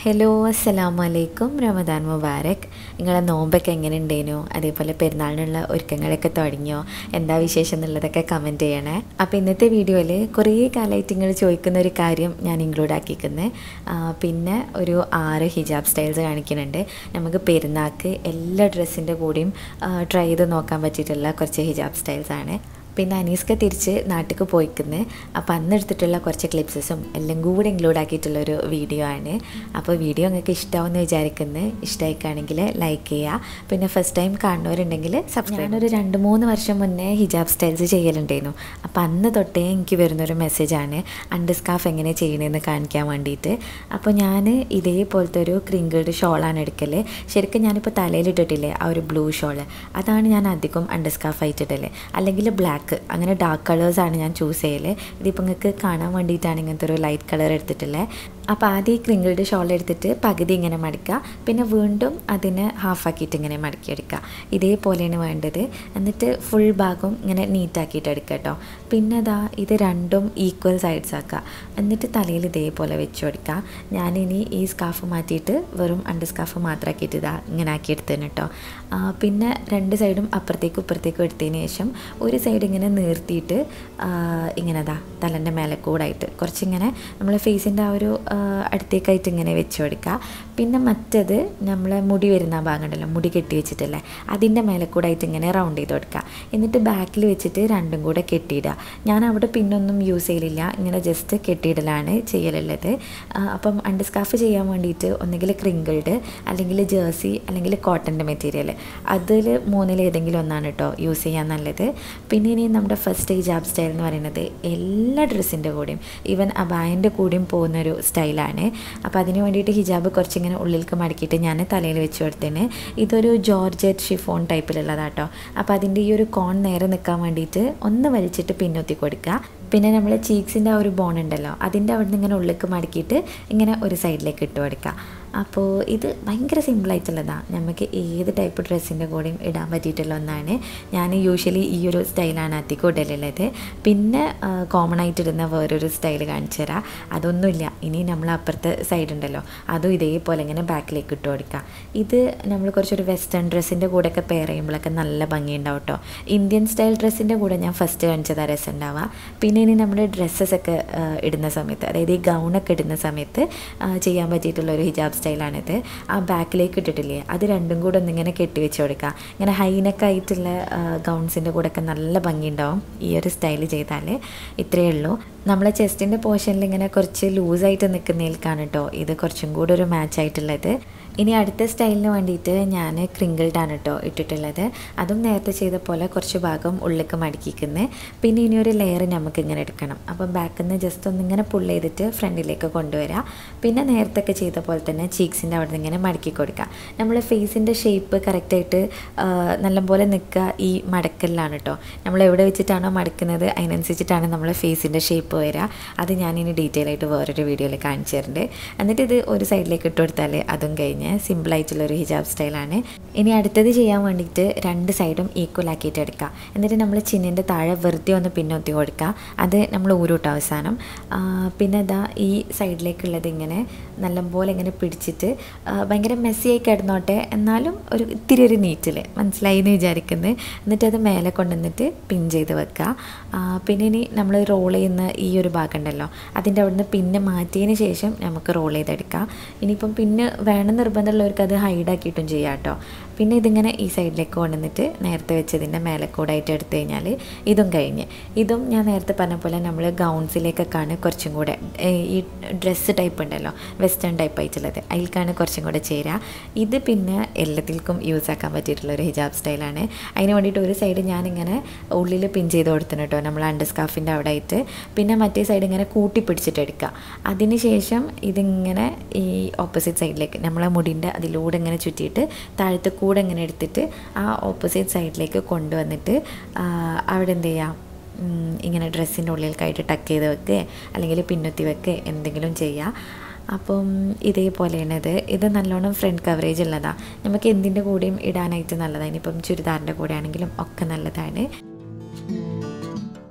hello അസ്സലാമു അലൈക്കും റമദാൻ മുബാരക് നിങ്ങളെ നോമ്പൊക്കെ എങ്ങനെ ഉണ്ടേനു അതേപോലെ പെരുന്നാളിനുള്ള ഒരുക്കങ്ങളൊക്കെ തുടങ്ങിയോ എന്താ വിശേഷം എന്നുള്ളതൊക്കെ കമൻറ്റ് ചെയ്യണേ അപ്പോൾ ഇന്നത്തെ വീഡിയോയിൽ കുറേ കാലമായിട്ട് നിങ്ങൾ ചോദിക്കുന്ന ഒരു കാര്യം ഞാൻ ഇൻക്ലൂഡ് ആക്കിക്കുന്നത് പിന്നെ ഒരു ആറ് ഹിജാബ് സ്റ്റൈൽസ് കാണിക്കുന്നുണ്ട് നമുക്ക് പെരുന്നാൾക്ക് എല്ലാ ഡ്രസ്സിൻ്റെ കൂടെയും ട്രൈ ചെയ്ത് നോക്കാൻ പറ്റിയിട്ടുള്ള കുറച്ച് ഹിജാബ് സ്റ്റൈൽസ് ആണ് പിന്നെ അനീസ്ക തിരിച്ച് നാട്ടിലേക്ക് പോയിക്കുന്നത് അപ്പോൾ അന്ന് എടുത്തിട്ടുള്ള കുറച്ച് ക്ലിപ്സസും എല്ലാം കൂടെ ഇൻക്ലൂഡ് ആക്കിയിട്ടുള്ളൊരു വീഡിയോ ആണ് അപ്പോൾ വീഡിയോ നിങ്ങൾക്ക് ഇഷ്ടമാവുമെന്ന് വിചാരിക്കുന്നത് ഇഷ്ടമായിക്കാണെങ്കിൽ ലൈക്ക് ചെയ്യുക പിന്നെ ഫസ്റ്റ് ടൈം കാണുന്നവരുണ്ടെങ്കിൽ സബ്സ്ക്രൈബ് ഞാനൊരു രണ്ട് മൂന്ന് വർഷം മുന്നേ ഹിജാബ് സ്റ്റൈൽസ് ചെയ്യലുണ്ടായിരുന്നു അപ്പോൾ അന്ന് തൊട്ടേ എനിക്ക് വരുന്നൊരു മെസ്സേജാണ് അണ്ടർ സ്കാഫ് എങ്ങനെ ചെയ്യണമെന്ന് കാണിക്കാൻ വേണ്ടിയിട്ട് അപ്പോൾ ഞാൻ ഇതേപോലത്തെ ഒരു ക്രിങ്കിൾഡ് ഷോളാണ് എടുക്കൽ ശരിക്കും ഞാനിപ്പോൾ തലയിലിട്ടിട്ടില്ലേ ആ ഒരു ബ്ലൂ ഷോള് അതാണ് ഞാൻ അധികം അണ്ടർ സ്കാഫ് ആയിട്ടിടൽ അല്ലെങ്കിൽ ബ്ലാക്ക് ബ്ലാക്ക് അങ്ങനെ ഡാർക്ക് കളേഴ്സാണ് ഞാൻ ചൂസ് ചെയ്യൽ ഇതിപ്പോൾ നിങ്ങൾക്ക് കാണാൻ വേണ്ടിയിട്ടാണ് ഇങ്ങനത്തെ ഒരു ലൈറ്റ് കളർ എടുത്തിട്ടുള്ളത് അപ്പോൾ ആദ്യം ഈ ക്രിങ്കിൾഡ് ഷോൾ എടുത്തിട്ട് പകുതി ഇങ്ങനെ മടിക്കുക പിന്നെ വീണ്ടും അതിനെ ഹാഫ് ആക്കിയിട്ട് ഇങ്ങനെ മടക്കിയെടുക്കുക ഇതേപോലെയാണ് വേണ്ടത് എന്നിട്ട് ഫുൾ ഭാഗം ഇങ്ങനെ നീറ്റാക്കിയിട്ട് എടുക്കുക കേട്ടോ പിന്നെ അതാ ഇത് രണ്ടും ഈക്വൽ സൈഡ്സ് ആക്കുക എന്നിട്ട് തലയിൽ ഇതേപോലെ വെച്ച് കൊടുക്കുക ഞാനിനി ഈ സ്കാഫ് മാറ്റിയിട്ട് വെറും അണ്ടർ സ്കാഫ് മാത്രമാക്കിയിട്ട് ഇതാ ഇങ്ങനെ ആക്കിയെടുത്തതിന് കേട്ടോ പിന്നെ രണ്ട് സൈഡും അപ്പുറത്തേക്കും ഇപ്പുറത്തേക്കും എടുത്തതിന് ശേഷം ഒരു സൈഡ് ഇങ്ങനെ നീർത്തിയിട്ട് ഇങ്ങനെ അതാ തലൻ്റെ മേലെ കൂടായിട്ട് കുറച്ചിങ്ങനെ നമ്മൾ ഫേസിൻ്റെ ആ ഒരു അടുത്തേക്കായിട്ട് ഇങ്ങനെ വെച്ച് കൊടുക്കുക പിന്നെ മറ്റത് നമ്മളെ മുടി വരുന്ന ആ ഭാഗം ഉണ്ടല്ലോ മുടി കെട്ടി വെച്ചിട്ടല്ലേ അതിൻ്റെ മേലെ കൂടായിട്ട് ഇങ്ങനെ റൗണ്ട് ചെയ്ത് കൊടുക്കുക എന്നിട്ട് ബാക്കിൽ വെച്ചിട്ട് രണ്ടും കൂടെ കെട്ടിയിടുക ഞാൻ അവിടെ പിന്നൊന്നും യൂസ് ചെയ്യലില്ല ഇങ്ങനെ ജസ്റ്റ് കെട്ടിയിടലാണ് ചെയ്യലുള്ളത് അപ്പം അണ്ടർ സ്കാഫ് ചെയ്യാൻ വേണ്ടിയിട്ട് ഒന്നുകിൽ ക്രിങ്കിൾഡ് അല്ലെങ്കിൽ ജേഴ്സി അല്ലെങ്കിൽ കോട്ടൻ്റെ മെറ്റീരിയൽ അതിൽ മൂന്നിൽ ഏതെങ്കിലും ഒന്നാണ് കേട്ടോ യൂസ് ചെയ്യാൻ നല്ലത് പിന്നെ ഇനി നമ്മുടെ ഫസ്റ്റ് ഹിജാബ് സ്റ്റൈൽ എന്ന് പറയുന്നത് എല്ലാ ഡ്രസ്സിൻ്റെ കൂടെയും ഈവൻ അബായൻ്റെ കൂടെയും പോകുന്നൊരു സ്റ്റൈലാണ് അപ്പോൾ അതിന് വേണ്ടിയിട്ട് ഹിജാബ് കുറച്ചിങ്ങനെ ഉള്ളിലേക്ക് മടക്കിയിട്ട് ഞാൻ തലയിൽ വെച്ച് കൊടുത്തേന് ഇതൊരു ജോർജറ്റ് ഷിഫോൺ ടൈപ്പിലുള്ളതാട്ടോ അപ്പോൾ അതിൻ്റെ ഈ ഒരു കോൺ നേരെ നിൽക്കാൻ വേണ്ടിയിട്ട് ഒന്ന് വലിച്ചിട്ട് പിന്നൊത്തി കൊടുക്കുക പിന്നെ നമ്മൾ ചീക്സിൻ്റെ ആ ഒരു ബോൺ ഉണ്ടല്ലോ അതിൻ്റെ അവിടെ നിന്ന് ഇങ്ങനെ ഉള്ളിലേക്ക് മടക്കിയിട്ട് ഇങ്ങനെ ഒരു സൈഡിലേക്ക് ഇട്ട് കൊടുക്കുക അപ്പോൾ ഇത് ഭയങ്കര സിമ്പിളായിട്ടുള്ളതാണ് നമുക്ക് ഏത് ടൈപ്പ് ഡ്രസ്സിൻ്റെ കൂടെയും ഇടാൻ പറ്റിയിട്ടുള്ള ഒന്നാണ് ഞാൻ യൂഷ്വലി ഈ ഒരു സ്റ്റൈലാണ് അധികം ഇടലുള്ളത് പിന്നെ കോമൺ ആയിട്ട് ഇടുന്ന വേറൊരു സ്റ്റൈൽ കാണിച്ചു തരാം അതൊന്നുമില്ല ഇനി നമ്മൾ അപ്പുറത്തെ സൈഡ് ഉണ്ടല്ലോ അതും ഇതേപോലെ ഇങ്ങനെ ബാക്കിലേക്ക് ഇട്ട് കൊടുക്കുക ഇത് നമ്മൾ കുറച്ചൊരു വെസ്റ്റേൺ ഡ്രസ്സിൻ്റെ കൂടെയൊക്കെ പെയർ ചെയ്യുമ്പോഴൊക്കെ നല്ല ഭംഗിയുണ്ടാവും കേട്ടോ ഇന്ത്യൻ സ്റ്റൈൽ ഡ്രസ്സിൻ്റെ കൂടെ ഞാൻ ഫസ്റ്റ് കാണിച്ചതാ രസം ഉണ്ടാവുക പിന്നെ ഇനി നമ്മൾ ഡ്രസ്സസ് ഒക്കെ ഇടുന്ന സമയത്ത് അതായത് ഈ ഗൗണൊക്കെ ഇടുന്ന സമയത്ത് ചെയ്യാൻ പറ്റിയിട്ടുള്ള ഒരു ഹിജാബ് സ്റ്റൈലാണിത് ആ ബാക്കിലേക്ക് ഇട്ടിട്ടില്ലേ അത് രണ്ടും കൂടെ ഒന്നിങ്ങനെ കെട്ടിവെച്ച് കൊടുക്കുക ഇങ്ങനെ ഹൈനൊക്കെ ആയിട്ടുള്ള ഗൗൺസിൻ്റെ കൂടെയൊക്കെ നല്ല ഭംഗിയുണ്ടാവും ഈ ഒരു സ്റ്റൈൽ ചെയ്താൽ ഇത്രയേ ഉള്ളൂ നമ്മളെ ചെസ്റ്റിൻ്റെ പോർഷനിൽ ഇങ്ങനെ കുറച്ച് ലൂസായിട്ട് നിൽക്കുന്നതിൽക്കാണ് കേട്ടോ ഇത് കുറച്ചും കൂടെ ഒരു മാച്ച് ആയിട്ടുള്ളത് ഇനി അടുത്ത സ്റ്റൈലിന് വേണ്ടിയിട്ട് ഞാൻ ക്രിങ്കിൾഡാണ് കേട്ടോ ഇട്ടിട്ടുള്ളത് അതും നേരത്തെ ചെയ്ത പോലെ കുറച്ച് ഭാഗം ഉള്ളിലേക്ക് മടക്കിക്കുന്നത് പിന്നെ ഇനി ഒരു ലെയർ നമുക്ക് ഇങ്ങനെ എടുക്കണം അപ്പം ബാക്കിൽ നിന്ന് ജസ്റ്റ് ഒന്നിങ്ങനെ പുൾ ചെയ്തിട്ട് ഫ്രണ്ടിലേക്ക് കൊണ്ടുവരാം പിന്നെ നേരത്തെ ചെയ്ത പോലെ തന്നെ ചീക്സിൻ്റെ അവിടെ നിന്ന് ഇങ്ങനെ മടക്കി കൊടുക്കുക നമ്മൾ ഫേസിൻ്റെ ഷേപ്പ് കറക്റ്റായിട്ട് നല്ലപോലെ നിൽക്കുക ഈ മടക്കലിലാണ് കേട്ടോ നമ്മൾ എവിടെ വെച്ചിട്ടാണോ മടക്കുന്നത് അതിനനുസരിച്ചിട്ടാണ് നമ്മളെ ഫേസിൻ്റെ ഷേപ്പ് വരിക അത് ഞാനിനി ഡീറ്റെയിൽ ആയിട്ട് വേറൊരു വീഡിയോയിൽ കാണിച്ചു തരുന്നുണ്ട് എന്നിട്ട് ഇത് ഒരു സൈഡിലേക്ക് ഇട്ട് കൊടുത്താൽ അതും കഴിഞ്ഞ് സിമ്പിളായിട്ടുള്ളൊരു ഹിജാബ് സ്റ്റൈലാണ് ഇനി അടുത്തത് ചെയ്യാൻ വേണ്ടിയിട്ട് രണ്ട് സൈഡും ഈക്വൽ ആക്കിയിട്ട് എടുക്കുക എന്നിട്ട് നമ്മൾ ചിന്നിൻ്റെ താഴെ വെറുതെ ഒന്ന് പിന്നൊത്തി കൊടുക്കുക അത് നമ്മൾ ഊരോട്ട് അവസാനം പിന്നെ ഇതാ ഈ സൈഡിലേക്കുള്ളത് ഇങ്ങനെ നല്ലപോലെ ഇങ്ങനെ പിടിച്ചിട്ട് ഭയങ്കര മെസ്സിയായി കിടന്നോട്ടെ എന്നാലും ഒരു ഇത്തിരി ഒരു നീറ്റിൽ മനസ്സിലായി എന്ന് വിചാരിക്കുന്നത് എന്നിട്ട് അത് മേലെ കൊണ്ടുവന്നിട്ട് പിൻ ചെയ്ത് വെക്കുക പിന്നെ ഇനി നമ്മൾ റോൾ ചെയ്യുന്ന ഈ ഒരു ഭാഗം ഉണ്ടല്ലോ അതിൻ്റെ അവിടുന്ന് പിന്നെ മാറ്റിയതിന് ശേഷം നമുക്ക് റോൾ ചെയ്തെടുക്കാം ഇനിയിപ്പം പിന്നെ വേണം നിർബന്ധമുള്ളവർക്ക് അത് ഹൈഡാക്കിയിട്ടും ചെയ്യാം കേട്ടോ പിന്നെ ഇതിങ്ങനെ ഈ സൈഡിലേക്ക് കൊണ്ടുവന്നിട്ട് നേരത്തെ വെച്ചതിൻ്റെ മേലെ കൂടായിട്ട് എടുത്തു കഴിഞ്ഞാൽ ഇതും കഴിഞ്ഞ് ഇതും ഞാൻ നേരത്തെ പറഞ്ഞ പോലെ നമ്മൾ ഗൗൺസിലേക്കൊക്കെയാണ് കുറച്ചും കൂടെ ഈ ഡ്രസ്സ് ടൈപ്പ് ഉണ്ടല്ലോ വെസ്റ്റേൺ ടൈപ്പ് ആയിട്ടുള്ളത് അതിലേക്കാണ് കുറച്ചും കൂടെ ചേരുക ഇത് പിന്നെ എല്ലാത്തിൽക്കും യൂസ് ആക്കാൻ പറ്റിയിട്ടുള്ള ഒരു ഹിജാബ് സ്റ്റൈലാണ് അതിന് വേണ്ടിയിട്ട് ഒരു സൈഡ് ഞാനിങ്ങനെ ഉള്ളിൽ പിൻ ചെയ്ത് കൊടുത്തിന് കേട്ടോ നമ്മൾ അണ്ടർ സ്കാഫിൻ്റെ അവിടെ ആയിട്ട് പിന്നെ മറ്റേ സൈഡ് ഇങ്ങനെ കൂട്ടി പിടിച്ചിട്ട് എടുക്കുക അതിന് ശേഷം ഇതിങ്ങനെ ഈ ഓപ്പോസിറ്റ് സൈഡിലേക്ക് നമ്മളെ മുടിൻ്റെ അതിലൂടെ ഇങ്ങനെ ചുറ്റിയിട്ട് താഴത്ത് കൂടെ ഇങ്ങനെ എടുത്തിട്ട് ആ ഓപ്പോസിറ്റ് സൈഡിലേക്ക് കൊണ്ടുവന്നിട്ട് അവിടെ എന്ത് ചെയ്യാം ഇങ്ങനെ ഡ്രസ്സിൻ്റെ ഉള്ളിലേക്കായിട്ട് ടക്ക് ചെയ്ത് വെക്കുക അല്ലെങ്കിൽ പിന്നൊത്തി വെക്കുക എന്തെങ്കിലും ചെയ്യുക അപ്പം ഇതേപോലെയാണ് ഇത് ഇത് നല്ലോണം ഫ്രണ്ട് കവറേജ് ഉള്ളതാണ് നമുക്ക് എന്തിൻ്റെ കൂടെയും ഇടാനായിട്ട് നല്ലതാണ് ഇനിയിപ്പം ചുരിദാറിൻ്റെ കൂടെ ആണെങ്കിലും ഒക്കെ നല്ലതാണ്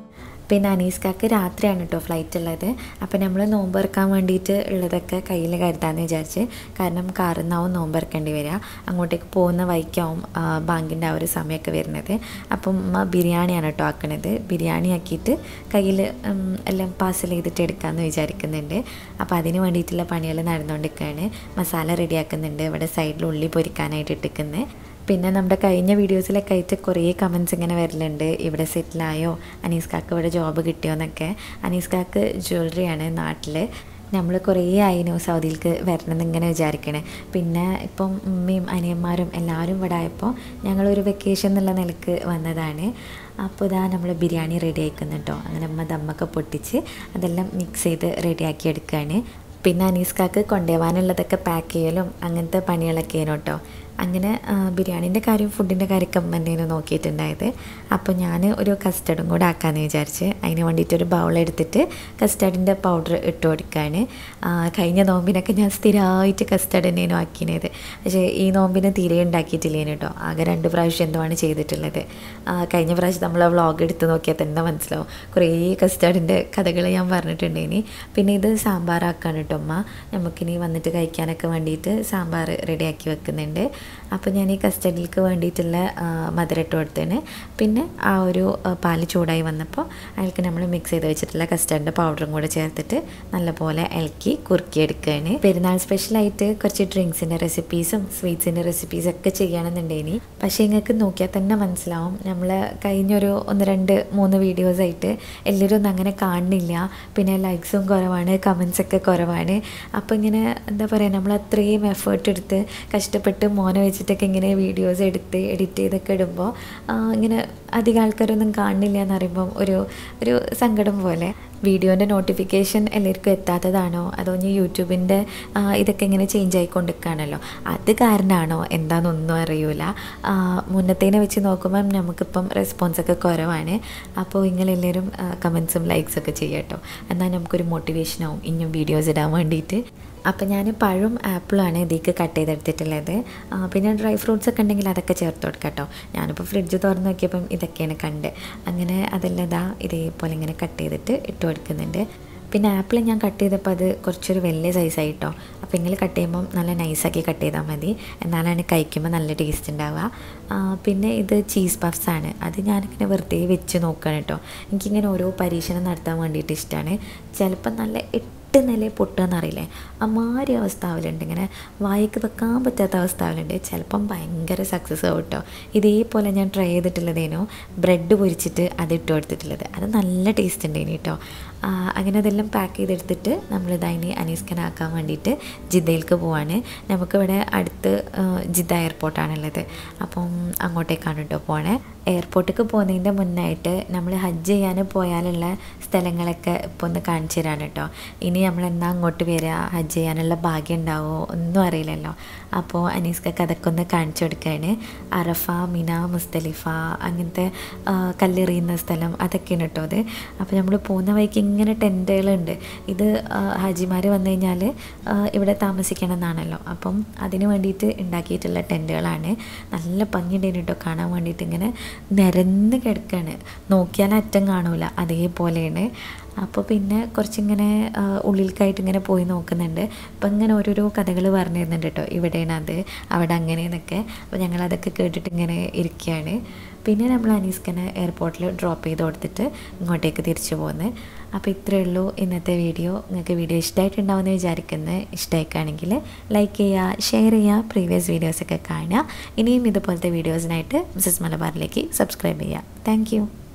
പിന്നെ അനീസ്കാക്ക് രാത്രിയാണ് കേട്ടോ ഫ്ലൈറ്റ് ഉള്ളത് അപ്പോൾ നമ്മൾ നോമ്പ് ഇറക്കാൻ വേണ്ടിയിട്ട് ഉള്ളതൊക്കെ കയ്യിൽ കരുതാമെന്ന് വിചാരിച്ച് കാരണം കാറിൽ നിന്നാവും നോമ്പ് ഇറക്കേണ്ടി വരിക അങ്ങോട്ടേക്ക് പോകുന്ന വൈക്കാവും ബാങ്കിൻ്റെ ആ ഒരു സമയമൊക്കെ വരുന്നത് അപ്പം ഉമ്മ ബിരിയാണിയാണ് കേട്ടോ ആക്കണത് ബിരിയാണി ആക്കിയിട്ട് കയ്യിൽ എല്ലാം പാഴ്സൽ ചെയ്തിട്ട് എടുക്കാമെന്ന് വിചാരിക്കുന്നുണ്ട് അപ്പോൾ അതിന് വേണ്ടിയിട്ടുള്ള പണികൾ നടന്നുകൊണ്ടിരിക്കുകയാണ് മസാല റെഡിയാക്കുന്നുണ്ട് ഇവിടെ സൈഡിൽ ഉള്ളി പൊരിക്കാനായിട്ട് ഇട്ടിക്കുന്നത് പിന്നെ നമ്മുടെ കഴിഞ്ഞ വീഡിയോസിലൊക്കെ ആയിട്ട് കുറേ കമൻസ് ഇങ്ങനെ വരലുണ്ട് ഇവിടെ സെറ്റിലായോ അനീസ്കാക്ക് ഇവിടെ ജോബ് കിട്ടിയോ എന്നൊക്കെ അനീസ്കാക്ക് ജ്വല്ലറിയാണ് നാട്ടിൽ നമ്മൾ കുറേ ആയിനു സൗദിയിലേക്ക് വരണം എന്നിങ്ങനെ വിചാരിക്കണേ പിന്നെ ഇപ്പം ഉമ്മയും അനിയന്മാരും എല്ലാവരും ഇവിടെ ആയപ്പോൾ ഞങ്ങളൊരു വെക്കേഷൻ എന്നുള്ള നിലക്ക് വന്നതാണ് അപ്പോൾ ഇതാ നമ്മൾ ബിരിയാണി റെഡി ആയിക്കുന്നുണ്ടോ അങ്ങനെ അമ്മ ദമ്മൊക്കെ പൊട്ടിച്ച് അതെല്ലാം മിക്സ് ചെയ്ത് റെഡിയാക്കി എടുക്കുകയാണ് പിന്നെ അനീസ്കാക്ക് കൊണ്ടുപോകാനുള്ളതൊക്കെ പാക്ക് ചെയ്യലും അങ്ങനത്തെ പണികളൊക്കെ ആയിരുന്നു കേട്ടോ അങ്ങനെ ബിരിയാണീൻ്റെ കാര്യം ഫുഡിൻ്റെ കാര്യമൊക്കെ അമ്മ തന്നെയാണ് നോക്കിയിട്ടുണ്ടായത് അപ്പോൾ ഞാൻ ഒരു കസ്റ്റർഡും കൂടെ ആക്കാമെന്ന് വിചാരിച്ച് അതിന് വേണ്ടിയിട്ട് ഒരു ബൗൾ എടുത്തിട്ട് കസ്റ്റർഡിൻ്റെ പൗഡർ ഇട്ട് കൊടുക്കുകയാണ് കഴിഞ്ഞ നോമ്പിനൊക്കെ ഞാൻ സ്ഥിരമായിട്ട് കസ്റ്റർഡ് തന്നെയാണ് ആക്കിയത് പക്ഷേ ഈ നോമ്പിന് തീരെ ഉണ്ടാക്കിയിട്ടില്ലേനു കേട്ടോ ആകെ രണ്ട് പ്രാവശ്യം എന്തോ ആണ് ചെയ്തിട്ടുള്ളത് കഴിഞ്ഞ പ്രാവശ്യം നമ്മൾ വ്ളോഗ് എടുത്ത് നോക്കിയാൽ തന്നെ മനസ്സിലാവും കുറേ കസ്റ്റർഡിൻ്റെ കഥകൾ ഞാൻ പറഞ്ഞിട്ടുണ്ടേനി പിന്നെ ഇത് സാമ്പാറാക്കാണ് കേട്ടോ അമ്മ നമുക്കിനി വന്നിട്ട് കഴിക്കാനൊക്കെ വേണ്ടിയിട്ട് സാമ്പാർ റെഡിയാക്കി വെക്കുന്നുണ്ട് അപ്പോൾ ഞാൻ ഈ കസ്റ്റഡിയിലേക്ക് വേണ്ടിയിട്ടുള്ള മധുരം ഇട്ട് കൊടുത്തതിന് പിന്നെ ആ ഒരു പാല് ചൂടായി വന്നപ്പോൾ അതിലേക്ക് നമ്മൾ മിക്സ് ചെയ്ത് വെച്ചിട്ടുള്ള കസ്റ്റർഡിൻ്റെ പൗഡറും കൂടെ ചേർത്തിട്ട് നല്ലപോലെ ഇളക്കി കുറുക്കിയെടുക്കുകയാണ് പെരുന്നാൾ സ്പെഷ്യലായിട്ട് കുറച്ച് ഡ്രിങ്ക്സിൻ്റെ റെസിപ്പീസും സ്വീറ്റ്സിൻ്റെ റെസിപ്പീസും ഒക്കെ ചെയ്യണമെന്നുണ്ടേനി പക്ഷേ നിങ്ങൾക്ക് നോക്കിയാൽ തന്നെ മനസ്സിലാവും നമ്മൾ കഴിഞ്ഞൊരു ഒന്ന് രണ്ട് മൂന്ന് വീഡിയോസായിട്ട് എല്ലാവരും ഒന്നും അങ്ങനെ കാണുന്നില്ല പിന്നെ ലൈക്സും കുറവാണ് കമൻസൊക്കെ കുറവാണ് അപ്പോൾ ഇങ്ങനെ എന്താ പറയുക നമ്മൾ അത്രയും എഫേർട്ട് എടുത്ത് കഷ്ടപ്പെട്ട് മോനെ വെച്ചിട്ടൊക്കെ ഇങ്ങനെ വീഡിയോസ് എടുത്ത് എഡിറ്റ് ചെയ്തൊക്കെ ഇടുമ്പോൾ ഇങ്ങനെ അധികം ആൾക്കാരൊന്നും കാണുന്നില്ല എന്ന് പറയുമ്പം ഒരു ഒരു സങ്കടം പോലെ വീഡിയോൻ്റെ നോട്ടിഫിക്കേഷൻ എല്ലാവർക്കും എത്താത്തതാണോ അതോ ഇനി യൂട്യൂബിൻ്റെ ഇതൊക്കെ ഇങ്ങനെ ചേഞ്ച് ആയിക്കൊണ്ടിരിക്കുകയാണല്ലോ അത് കാരണമാണോ എന്താണെന്നൊന്നും അറിയൂല മുന്നത്തേനെ വെച്ച് നോക്കുമ്പം നമുക്കിപ്പം റെസ്പോൺസൊക്കെ കുറവാണ് അപ്പോൾ നിങ്ങളെല്ലാവരും കമൻസും ലൈക്സൊക്കെ ചെയ്യാട്ടോ എന്നാൽ നമുക്കൊരു മോട്ടിവേഷനാവും ഇനിയും വീഡിയോസ് ഇടാൻ വേണ്ടിയിട്ട് അപ്പം ഞാൻ പഴവും ആപ്പിളുമാണ് ഇതിലേക്ക് കട്ട് ചെയ്തെടുത്തിട്ടുള്ളത് പിന്നെ ഡ്രൈ ഫ്രൂട്ട്സ് ഒക്കെ ഉണ്ടെങ്കിൽ അതൊക്കെ ചേർത്ത് കൊടുക്കാം കേട്ടോ ഞാനിപ്പോൾ ഫ്രിഡ്ജ് തുറന്ന് നോക്കിയപ്പം ഇതൊക്കെയാണ് കണ്ട് അങ്ങനെ അതെല്ലാം ഇതാ ഇതേപോലെ ഇങ്ങനെ കട്ട് ചെയ്തിട്ട് ഇട്ട് കൊടുക്കുന്നുണ്ട് പിന്നെ ആപ്പിൾ ഞാൻ കട്ട് ചെയ്തപ്പോൾ അത് കുറച്ചൊരു വലിയ സൈസായിട്ടോ അപ്പോൾ നിങ്ങൾ കട്ട് ചെയ്യുമ്പം നല്ല നൈസാക്കി കട്ട് ചെയ്താൽ മതി എന്നാലാണ് കഴിക്കുമ്പോൾ നല്ല ടേസ്റ്റ് ഉണ്ടാവുക പിന്നെ ഇത് ചീസ് പഫ്സ് ആണ് അത് ഞാനിങ്ങനെ വെറുതെ വെച്ച് നോക്കുകയാണ് കേട്ടോ എനിക്കിങ്ങനെ ഓരോ പരീക്ഷണം നടത്താൻ വേണ്ടിയിട്ട് ഇഷ്ടമാണ് ചിലപ്പോൾ നല്ല എട്ട് നില പൊട്ടുകയെന്നറിയില്ലേ അമാരി അവസ്ഥ ആവലുണ്ട് ഇങ്ങനെ വായിക്ക് വെക്കാൻ പറ്റാത്ത അവസ്ഥ ആവലുണ്ട് ചിലപ്പം ഭയങ്കര സക്സസ് ആവും കേട്ടോ ഇതേപോലെ ഞാൻ ട്രൈ ചെയ്തിട്ടുള്ളതേനു ബ്രെഡ് പൊരിച്ചിട്ട് അത് ഇട്ട് കൊടുത്തിട്ടുള്ളത് അത് നല്ല ടേസ്റ്റ് ഉണ്ടേനി കേട്ടോ അങ്ങനെ അതെല്ലാം പാക്ക് ചെയ്തെടുത്തിട്ട് നമ്മളിതതിന് അനീസ്കനാക്കാൻ വേണ്ടിയിട്ട് ജിദ്ദയിലേക്ക് പോവാണ് നമുക്കിവിടെ അടുത്ത് ജിദ്ദ എയർപോർട്ടാണുള്ളത് അപ്പം അങ്ങോട്ടേക്കാണ് കേട്ടോ പോണേ എയർപോർട്ടിലേക്ക് പോകുന്നതിൻ്റെ മുന്നായിട്ട് നമ്മൾ ഹജ്ജ് ചെയ്യാൻ പോയാലുള്ള സ്ഥലങ്ങളൊക്കെ ഇപ്പോൾ ഒന്ന് കാണിച്ചു തരാണ് കേട്ടോ ഇനി നമ്മൾ എന്നാ അങ്ങോട്ട് വരിക ഹജ്ജ് ചെയ്യാനുള്ള ഭാഗ്യം ഉണ്ടാവുമോ ഒന്നും അറിയില്ലല്ലോ അപ്പോൾ അനീസ്ക്കൊക്കെ അതൊക്കെ ഒന്ന് കാണിച്ചു കൊടുക്കുകയാണ് അറഫ മിന മുസ്തലിഫ അങ്ങനത്തെ കല്ലെറിയുന്ന സ്ഥലം അതൊക്കെയാണ് കേട്ടോ അത് അപ്പോൾ നമ്മൾ പോകുന്ന വഴിക്ക് ഇങ്ങനെ ടെൻറ്റുകളുണ്ട് ഇത് ഹാജിമാർ വന്നു കഴിഞ്ഞാൽ ഇവിടെ താമസിക്കണം എന്നാണല്ലോ അപ്പം അതിന് വേണ്ടിയിട്ട് ഉണ്ടാക്കിയിട്ടുള്ള ടെൻറ്റുകളാണ് നല്ല ഭംഗിയുണ്ടായിരുന്നു കേട്ടോ കാണാൻ വേണ്ടിയിട്ട് ഇങ്ങനെ നിരന്ന് കിടക്കുകയാണ് നോക്കിയാൽ അറ്റം കാണൂല അതേപോലെയാണ് അപ്പോൾ പിന്നെ കുറച്ചിങ്ങനെ ഉള്ളിലേക്കായിട്ട് ഇങ്ങനെ പോയി നോക്കുന്നുണ്ട് അപ്പം ഇങ്ങനെ ഓരോരോ കഥകൾ പറഞ്ഞു തരുന്നുണ്ട് കേട്ടോ ഇവിടെയാണ് അത് അവിടെ അങ്ങനെയെന്നൊക്കെ അപ്പോൾ ഞങ്ങളതൊക്കെ കേട്ടിട്ട് ഇങ്ങനെ ഇരിക്കുകയാണ് പിന്നെ നമ്മൾ അനീസ്കനെ എയർപോർട്ടിൽ ഡ്രോപ്പ് ചെയ്ത് കൊടുത്തിട്ട് ഇങ്ങോട്ടേക്ക് തിരിച്ചു പോകുന്നത് അപ്പോൾ ഇത്രയേ ഉള്ളൂ ഇന്നത്തെ വീഡിയോ നിങ്ങൾക്ക് വീഡിയോ ഇഷ്ടമായിട്ടുണ്ടാവുമെന്ന് വിചാരിക്കുന്നത് ഇഷ്ടമായിക്കാണെങ്കിൽ ലൈക്ക് ചെയ്യുക ഷെയർ ചെയ്യുക പ്രീവിയസ് വീഡിയോസൊക്കെ കാണുക ഇനിയും ഇതുപോലത്തെ വീഡിയോസിനായിട്ട് മിസസ് മലബാറിലേക്ക് സബ്സ്ക്രൈബ് ചെയ്യുക താങ്ക്